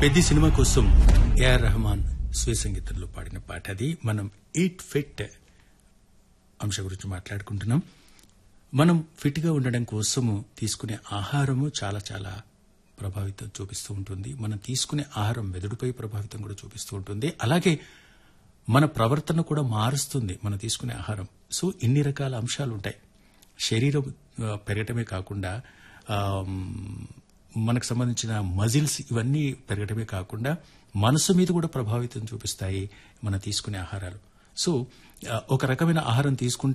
పెద్ద సినిమా కోసం ఏఆర్ రెహమాన్ స్వీయ సంగీతంలో పాడిన పాట అది మనం ఈట్ ఫిట్ అంశం గురించి మాట్లాడుకుంటున్నాం మనం ఫిట్ గా ఉండడం కోసము తీసుకునే ఆహారము చాలా చాలా ప్రభావితం చూపిస్తూ ఉంటుంది మనం తీసుకునే ఆహారం మెదడుపై ప్రభావితం కూడా చూపిస్తూ ఉంటుంది అలాగే మన ప్రవర్తన కూడా మారుస్తుంది మనం తీసుకునే ఆహారం సో ఇన్ని రకాల అంశాలు ఉంటాయి శరీరం ఆ, పెరగటమే కాకుండా ఆ, మనకు సంబంధించిన మజిల్స్ ఇవన్నీ పెరగటమే కాకుండా మనసు మీద కూడా ప్రభావితం చూపిస్తాయి మనం తీసుకునే ఆహారాలు సో ఆ, ఒక రకమైన ఆహారం తీసుకుంటే